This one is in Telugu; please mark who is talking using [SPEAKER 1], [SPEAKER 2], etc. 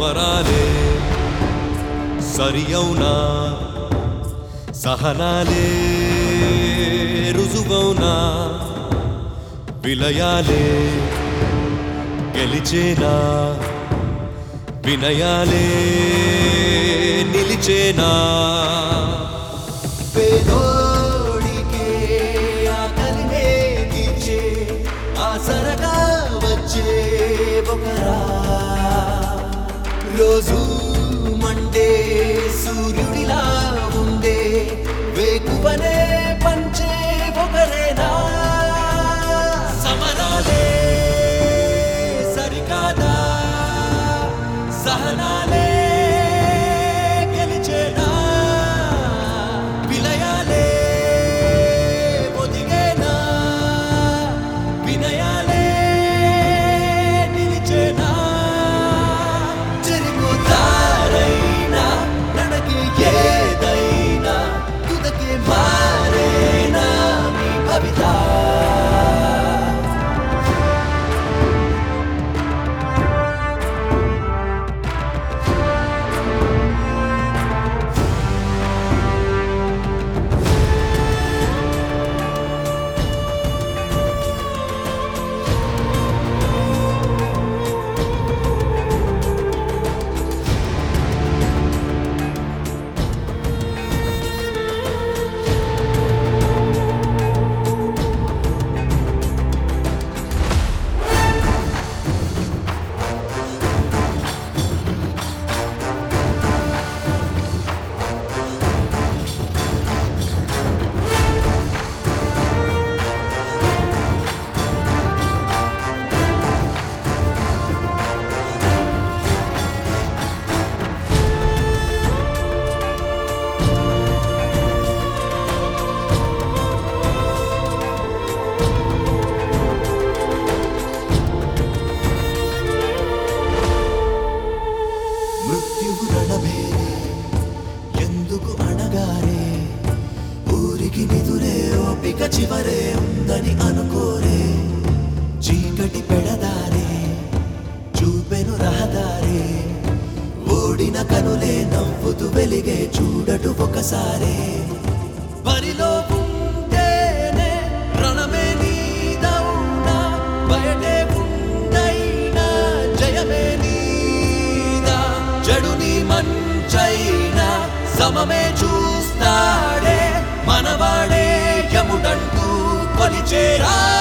[SPEAKER 1] సమరాలే సరి అవునా సహనాలే రుజువౌనా విలయాలే గెలిచేనా వినయాలే నిలిచేనా
[SPEAKER 2] పేదోడికే ఆకలినే తీర్చే ఆసరగా వచ్చే ఒకరా రోజు మండే సూర్యుడిలా ఉండే వేకువనే పంచే ఒకరేనా సమరాలే సరికాదా సహనాలే గెలిచేనా విలయాలే ఒదిగేనా వినయాలే నిలిచేనా చెరిపోతారైనా నడకి ఏదైనా తుదకి మారేనా మీ భవిత మృత్యువు రణమేరే ఎందుకు అణగారే ఊరికి నిదురే ఓపిక చివరే ఉందని అనుకోరే చీకటి పెడదారే చూపెను రహదారే ఓడిన కనులే నవ్వుతూ వెలిగే చూడటు ఒకసారే బరిలో ఉంటేనే రణమే నీదౌనా బయటే ఉండైనా జయమే నీదా చెడుని మంచైనా సమమే చూస్తాడే మనవాడే యముడంటూ కొలిచేరా